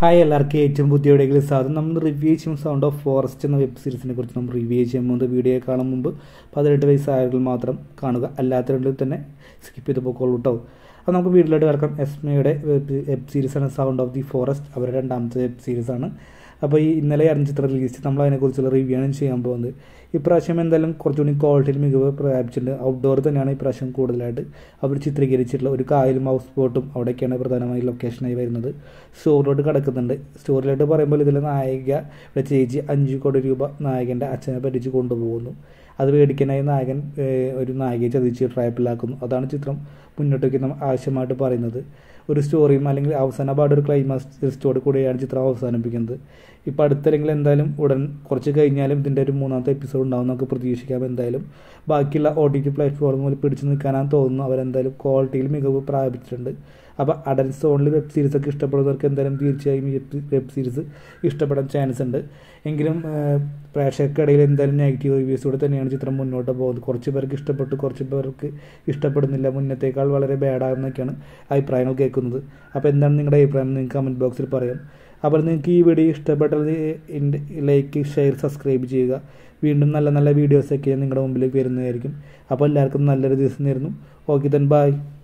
hi എല്ലാവർക്കും ഏറ്റവും പുതിയ സാധനം നമ്മൾ റിവ്യൂ ചെയ്യും സൗണ്ട് ഓഫ് ഫോറസ്റ്റ് എന്ന വെബ് സീരീസിനെ കുറിച്ച് നമ്മൾ റിവ്യൂ ചെയ്യാൻ പോകുന്നത് വീഡിയോ കാണും മുമ്പ് പതിനെട്ട് വയസ്സായവர்கள் മാത്രം കാണുക അല്ലാത്തവരിൽ തന്നെ സ്കിപ്പ് ചെയ്ത് പോയിക്കോളൂ കേട്ടോ അപ്പോൾ നമുക്ക് വീട്ടിലോട്ട് കിടക്കാം എസ്മയുടെ വെബ് സീരീസാണ് സൗണ്ട് ഓഫ് ദി ഫോറസ്റ്റ് അവരുടെ രണ്ടാമത്തെ വെബ് സീരീസാണ് അപ്പോൾ ഈ ഇന്നലെ അറിഞ്ഞ ചിത്രം റിലീസ് നമ്മൾ അതിനെക്കുറിച്ചുള്ള റിവ്യൂ ആണ് ചെയ്യാൻ പോകുന്നത് ഇപ്രാവശ്യം എന്തായാലും കുറച്ചുകൂടി ക്വാളിറ്റിയിൽ മികവ് പ്രാപിച്ചിട്ടുണ്ട് ഔട്ട്ഡോർ തന്നെയാണ് ഇപ്രാവശ്യം കൂടുതലായിട്ട് അവർ ചിത്രീകരിച്ചിട്ടുള്ള ഒരു കായലും ഹൗസ് ബോട്ടും അവിടെയൊക്കെയാണ് പ്രധാനമായി ലൊക്കേഷനായി വരുന്നത് സ്റ്റോറിലോട്ട് കിടക്കുന്നുണ്ട് സ്റ്റോറിലോട്ട് പറയുമ്പോൾ ഇതിൽ നായിക ഇവിടെ ചേച്ചി അഞ്ച് കോടി രൂപ നായകൻ്റെ അച്ഛനെ പറ്റിച്ച് കൊണ്ടുപോകുന്നു അത് മേടിക്കാനായി നായകൻ ഒരു നായികയെ ചതിച്ച് ട്രാപ്പിലാക്കുന്നു അതാണ് ചിത്രം മുന്നോട്ട് വയ്ക്കുന്ന ആവശ്യമായിട്ട് പറയുന്നത് ഒരു സ്റ്റോറിയും അല്ലെങ്കിൽ അവസാന പാട് ഒരു ക്ലൈമാക്സ് സ്റ്റോറി കൂടിയാണ് ചിത്രം അവസാനിപ്പിക്കുന്നത് ഇപ്പോൾ അടുത്തല്ലെങ്കിൽ എന്തായാലും ഉടൻ കുറച്ച് കഴിഞ്ഞാലും ഇതിൻ്റെ ഒരു മൂന്നാമത്തെ എപ്പിസോഡ് ഉണ്ടാവും നമുക്ക് പ്രതീക്ഷിക്കാം എന്തായാലും ബാക്കിയുള്ള ഒ ടി ടി പ്ലാറ്റ്ഫോമുകളിൽ പിടിച്ചു നിൽക്കാനാണ് തോന്നുന്നു അവരെന്തായാലും ക്വാളിറ്റിയിൽ മികവ് പ്രാപിച്ചിട്ടുണ്ട് അപ്പോൾ അഡൽസ് ഓൺലി വെബ് സീരീസ് ഒക്കെ ഇഷ്ടപ്പെടുന്നവർക്ക് എന്തായാലും തീർച്ചയായും ഈ വെബ് സീരീസ് ഇഷ്ടപ്പെടാൻ ചാൻസ് ഉണ്ട് എങ്കിലും പ്രേക്ഷകർക്കിടയിൽ എന്തായാലും നെഗറ്റീവ് റിവ്യൂസോടെ തന്നെയാണ് ചിത്രം മുന്നോട്ട് പോകുന്നത് കുറച്ച് പേർക്ക് ഇഷ്ടപ്പെട്ടു കുറച്ച് പേർക്ക് ഇഷ്ടപ്പെടുന്നില്ല മുന്നത്തേക്കാൾ വളരെ ബാഡാണെന്നൊക്കെയാണ് അഭിപ്രായങ്ങൾ കേൾക്കുന്നത് അപ്പോൾ എന്താണ് നിങ്ങളുടെ അഭിപ്രായം നിങ്ങൾക്ക് കമൻറ്റ് ബോക്സിൽ പറയാം അപ്പോൾ നിങ്ങൾക്ക് ഈ വീഡിയോ ഇഷ്ടപ്പെട്ടത് ലൈക്ക് ഷെയർ സബ്സ്ക്രൈബ് ചെയ്യുക വീണ്ടും നല്ല നല്ല വീഡിയോസൊക്കെ നിങ്ങളുടെ മുമ്പിലേക്ക് വരുന്നതായിരിക്കും അപ്പോൾ എല്ലാവർക്കും നല്ലൊരു ദിവസം നേരുന്നു ഓക്കെ ദെൻ ബൈ